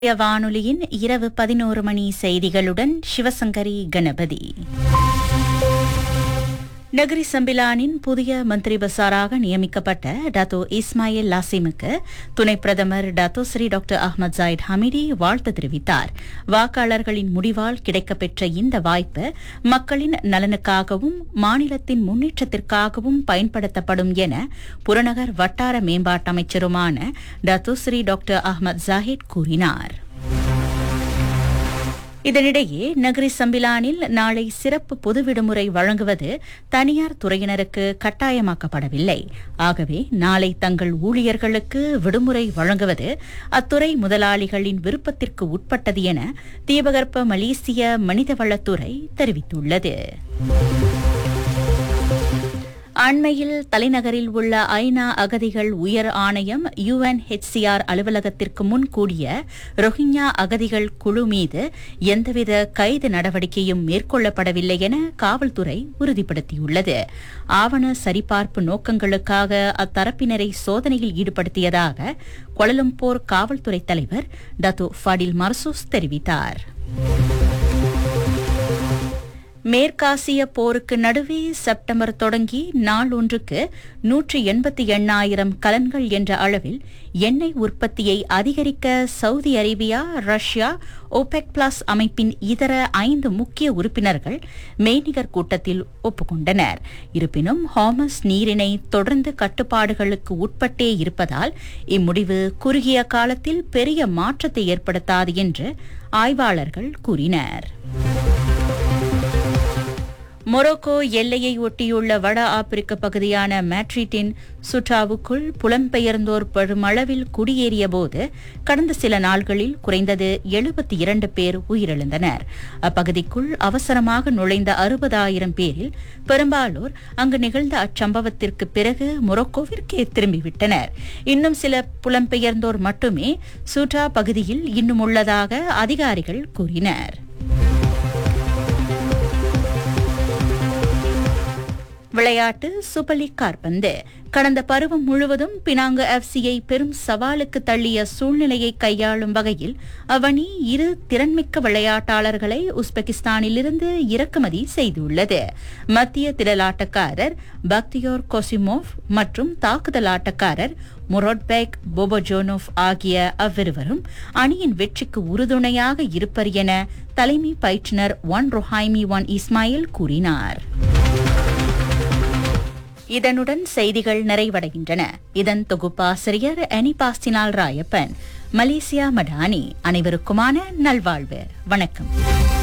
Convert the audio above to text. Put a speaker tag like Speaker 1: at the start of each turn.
Speaker 1: இந்திய வானொலியின் இரவு பதினோரு மணி செய்திகளுடன் சிவசங்கரி கணபதி நகரி சம்பிலானின் புதிய மந்திரி பசாராக நியமிக்கப்பட்ட டாத்தோ இஸ்மாயில் லாசிமுக்கு துணை பிரதமர் Dato Sri doctor Ahmad Zahid Hamidi வாழ்த்து தெரிவித்தார் வாக்காளர்களின் முடிவால் கிடைக்கப்பெற்ற இந்த வாய்ப்பு மக்களின் நலனுக்காகவும் மாநிலத்தின் முன்னேற்றத்திற்காகவும் பயன்படுத்தப்படும் என புறநகர் வட்டார மேம்பாட்டு அமைச்சருமான Dato Sri doctor Ahmad Zahid கூறினார் இதனிடையே நகரி சம்பிலானில் நாளை சிறப்பு பொது விடுமுறை வழங்குவது தனியார் துறையினருக்கு கட்டாயமாக்கப்படவில்லை ஆகவே நாளை தங்கள் ஊழியர்களுக்கு விடுமுறை வழங்குவது அத்துறை முதலாளிகளின் விருப்பத்திற்கு உட்பட்டது என தீபகற்ப மலேசிய மனிதவளத்துறை தெரிவித்துள்ளது அண்மையில் தலைநகரில் உள்ள ஐநா அகதிகள் உயர் ஆணையம் யுஎன்ஹெச்சிஆர் அலுவலகத்திற்கு முன் கூடிய ரோஹிங்யா அகதிகள் குழு மீது எந்தவித கைது நடவடிக்கையும் மேற்கொள்ளப்படவில்லை என காவல்துறை உறுதிப்படுத்தியுள்ளது ஆவண சரிபார்ப்பு நோக்கங்களுக்காக அத்தரப்பினரை சோதனையில் ஈடுபடுத்தியதாக கொலலம்பூர் காவல்துறை தலைவர் டத்து ஃபடில் மர்சூஸ் தெரிவித்தார் மேற்காசிய போருக்கு நடுவே செப்டம்பர் தொடங்கி நாள் ஒன்றுக்கு நூற்றி எண்பத்தி எண்ணாயிரம் கலன்கள் என்ற அளவில் எண்ணெய் உற்பத்தியை அதிகரிக்க Saudi Arabia Russia OPEC plus அமைப்பின் இதர ஐந்து முக்கிய உறுப்பினர்கள் மெய்நிகர் கூட்டத்தில் ஒப்புக்கொண்டனர் இருப்பினும் ஹாமஸ் நீரினை தொடர்ந்து கட்டுப்பாடுகளுக்கு உட்பட்டே இருப்பதால் இம்முடிவு குறுகிய காலத்தில் பெரிய மாற்றத்தை ஏற்படுத்தாது என்று ஆய்வாளர்கள் கூறினர் மொரோக்கோ எல்லையை ஒட்டியுள்ள வட ஆப்பிரிக்க பகுதியான மேட்ரிட்டின் சுட்டாவுக்குள் புலம்பெயர்ந்தோர் பெருமளவில் குடியேறிய போது கடந்த சில நாள்களில் குறைந்தது எழுபத்தி இரண்டு பேர் உயிரிழந்தனர் அப்பகுதிக்குள் அவசரமாக நுழைந்த அறுபதாயிரம் பேரில் பெரும்பாலோர் அங்கு நிகழ்ந்த அச்சம்பவத்திற்கு பிறகு மொரோக்கோவிற்கே திரும்பிவிட்டனர் இன்னும் சில புலம்பெயர்ந்தோர் மட்டுமே சுட்டா பகுதியில் இன்னும் உள்ளதாக அதிகாரிகள் கூறினர் விளையாட்டு சூப்பர் லீக் கார்பந்து கடந்த பருவம் முழுவதும் பினாங்கு எஃப்சியை பெரும் சவாலுக்கு தள்ளிய சூழ்நிலையை கையாளும் வகையில் அவனி இரு திறன்மிக்க விளையாட்டாளர்களை உஸ்பெகிஸ்தானிலிருந்து இறக்குமதி செய்துள்ளது மத்திய திரளாட்டக்காரர் பக்தியோர் கொசிமோவ் மற்றும் தாக்குதல் ஆட்டக்காரர் முரோட்பேக் போபோஜோனோவ் ஆகிய அவ்விருவரும் அணியின் வெற்றிக்கு உறுதுணையாக இருப்பர் என தலைமை பயிற்றுநர் ஒன் ரொஹாய்மி ஒன் இஸ்மாயில் கூறினார் இதனுடன் செய்திகள் நிறைவடைகின்றன இதன் தொகுப்பாசிரியர் அனிபாஸ்டினால் ராயப்பன் மலேசியா மடானி அனைவருக்குமான நல்வாழ்வு வணக்கம்